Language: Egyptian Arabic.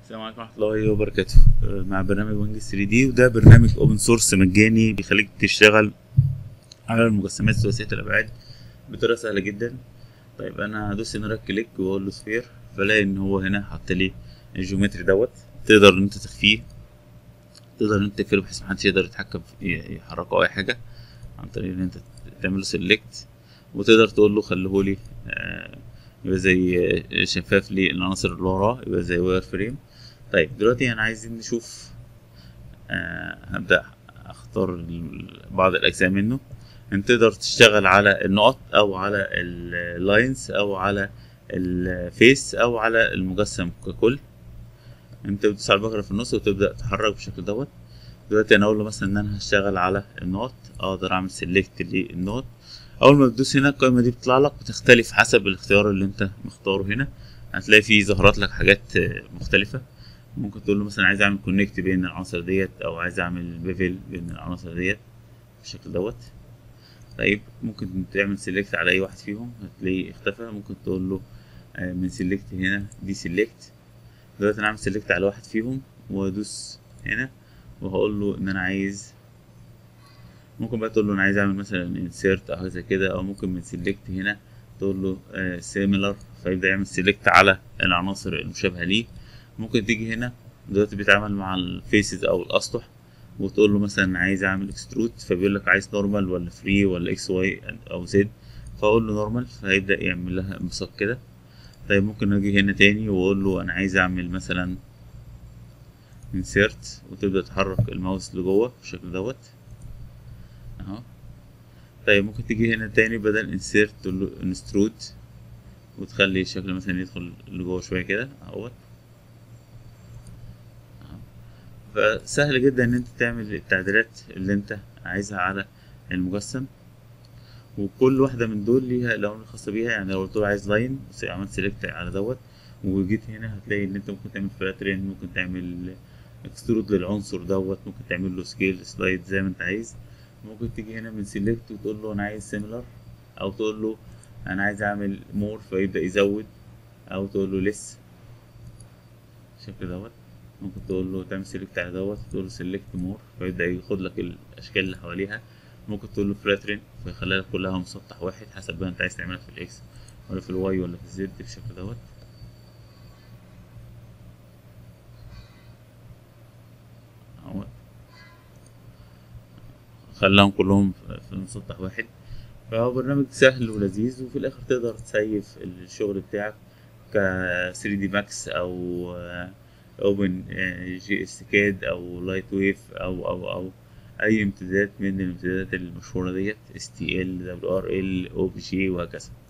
السلام عليكم ورحمة الله وبركاته آه، مع برنامج وينج 3 دي وده برنامج اوبن سورس مجاني بيخليك تشتغل على المجسمات ثلاثية الأبعاد بطريقة سهلة جدا طيب أنا هدوس هنا رايت كليك وأقول له سفير فلاقي إن هو هنا حط لي الجيومتري دوت تقدر إن أنت تخفيه تقدر إن أنت تقفله بحيث محدش يقدر يتحكم في يحركه أو أي حاجة عن طريق إن أنت تعمل له سيلكت وتقدر تقول له خليهولي آه، يبقى زي شفاف للعناصر اللي وراه يبقى زي واير فريم طيب دلوقتي انا عايزين نشوف آه هبدأ اختار ال- بعض الاجزاء منه انت تقدر تشتغل على النقط او على اللاينز او على الفيس او على المجسم ككل انت بتدوس على البكرة في النص وتبدأ تحرك بالشكل دوت دلوقتي انا اقول له مثلا ان انا هشتغل على النقط اقدر اعمل سيلكت للنقط اول ما تدوس هنا القائمة دي بتطلع لك بتختلف حسب الاختيار اللي انت مختاره هنا هتلاقي فيه ظهرت لك حاجات آه، مختلفة ممكن تقول له مثلا عايز اعمل كونكت بين العناصر ديت او عايز اعمل بيفل بين العناصر ديت بالشكل دوت طيب ممكن تعمل سيلكت على اي واحد فيهم هتلاقيه اختفى ممكن تقول له آه، من سيلكت هنا دي سيلكت دلوقتي انا اعمل سيلكت على واحد فيهم وادوس هنا وهقول له ان انا عايز ممكن بقى تقول له انا عايز اعمل مثلا انسيرت او حاجه زي كده او ممكن من سيلكت هنا تقول له سيميلر فيبدا يعمل سيلكت على العناصر المشابهه ليه ممكن تيجي هنا دلوقتي بيتعامل مع الفيسز او الاسطح وتقول له مثلا عايز اعمل اكسترود فبيقول لك عايز نورمال ولا فري ولا اكس واي او زد فاقول له نورمال فهيبدا يعمل لها انبساط كده طيب ممكن اجي هنا تاني واقول له انا عايز اعمل مثلا انسيرت وتبدا تحرك الماوس لجوه بالشكل دوت اهو طيب ممكن تيجي هنا تاني بدل انسيرت تقول له انسترود وتخلي الشكل مثلا يدخل لجوه شويه كده اهوت فسهل جدا ان انت تعمل التعديلات اللي انت عايزها على المجسم وكل واحدة من دول ليها الألوان الخاصة بيها يعني لو قلت له عايز لاين عملت سيلكت على دوت وجيت هنا هتلاقي ان انت ممكن تعمل فلاترين ممكن تعمل اكسترود للعنصر دوت ممكن تعمل له سكيل سلايد زي ما انت عايز ممكن تيجي هنا من سيلكت وتقول له انا عايز سيميلر او تقول له انا عايز اعمل مور فيبدأ يزود او تقول له لس بالشكل دوت ممكن تقول له تعمل سيلكت على دوت تقول له سيلكت مور فيبدأ ياخد لك الاشكال اللي حواليها ممكن تقول له فلاترين فيخليها لك كلها مسطح واحد حسب بقى انت عايز تعملها في الاكس ولا في الواي ولا في الزد بالشكل دوت اهو خلاهم كلهم في مسطح واحد فهو برنامج سهل ولذيذ وفي الاخر تقدر تسيف الشغل بتاعك ك 3 دي ماكس او اوبن جي اس كاد او لايت ويف او او او اي امتدادات من الامتدادات المشهوره ديت اس تي ال دبليو ار ال او بي جي وهكذا